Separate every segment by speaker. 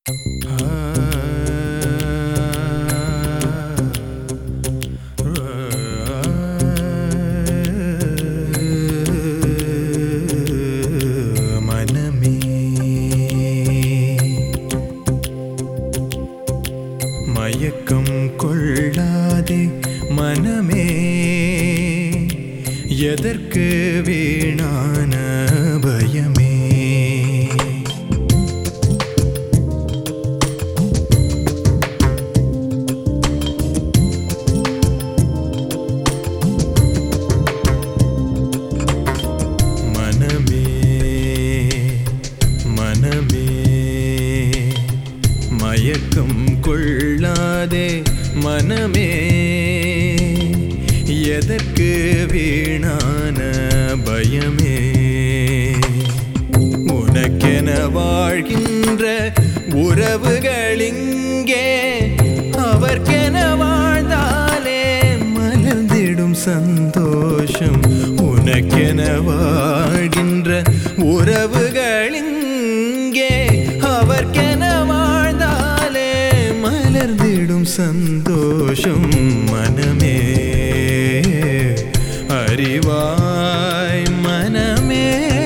Speaker 1: மனமே மயக்கம் கொள்ளாதே மனமே எதற்கு வீணான பயமே மனமே மனமே மயக்கம் கொள்ளாதே மனமே எதற்கு வீணான பயமே உனக்கென வாழ்கின்ற உறவுகளிங்கே அவர்க்கென வாழ்ந்தாலே மலர்ந்திடும் சந்தோஷம் உனக்கென வாழ்கின்ற உறவுகளிங்கே அவர்க்கென வாழ்ந்தாலே மலர்ந்திடும் சந்தோஷம் மனமே அறிவாய் மனமே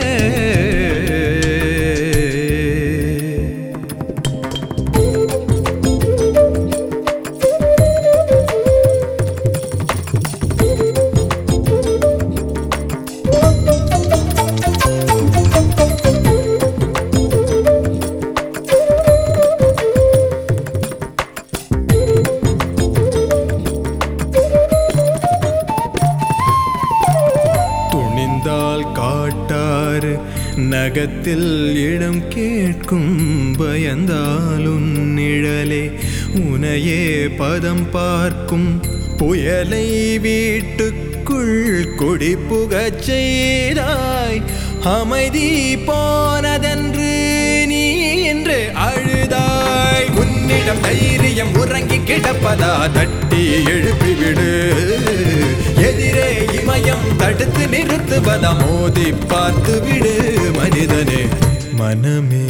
Speaker 1: துணிந்தால் காட்டாறு நகத்தில் இடம் கேட்கும் பயந்தாலும் நிழலே உனையே பதம் பார்க்கும் புயலை வீட்டுக்குள் கொடி புகச் செய்தாய் அமைதி போனதென்று நீ என்று அழுதாய் உன்னிடம் தைரியம் உறங்கி கிடப்பதா தட்டி எழுப்பிவிடு எதிரே இமயம் தடுத்து நிறுத்துவதா மோதி பார்த்து விடு மனிதனே மனமே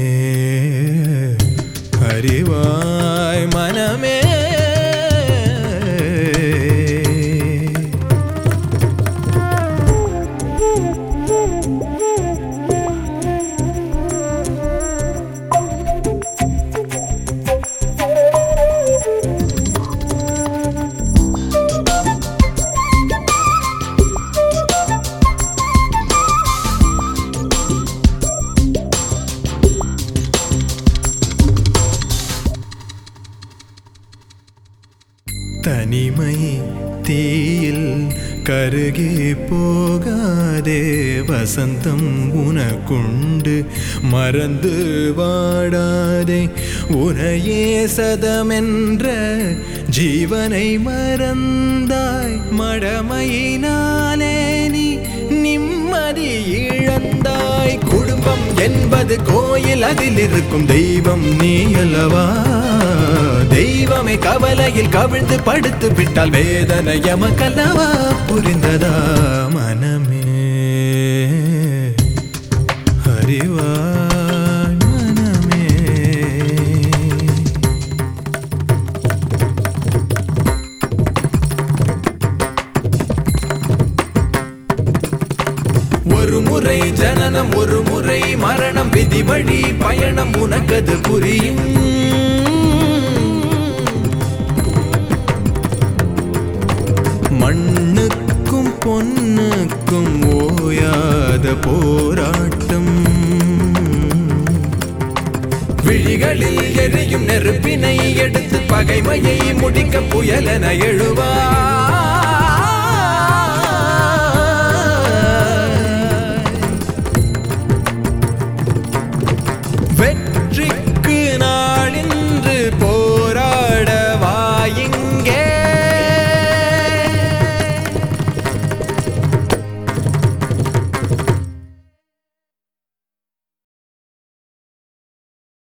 Speaker 1: அறிவாய் மனமே தனிமை தீயில் கருகே போகாதே வசந்தம் உனக்குண்டு மறந்து வாடாதே உனையே சதமென்ற ஜீவனை மறந்தாய் மடமையினாலே நீ நிம்மதி இழந்தாய் குடும்பம் என்பது கோயில் அதில் இருக்கும் தெய்வம் நீ அல்லவா தெய்வமே கவலையில் கவிழ்ந்து படுத்து விட்டால் வேதனை எமக்கல்லவா புரிந்ததா மனமே அறிவாய் மனமே ஒரு முறை ஜனனம் ஒரு முறை மரணம் விதி வழி பயணம் உனக்கது புரியும் மண்ணுக்கும் பொன்னுக்கும் ஓயாத போராட்டம் விழிகளில் எரியும் நெருப்பினை எடுத்து பகைமையை முடிக்க புயலென எழுவா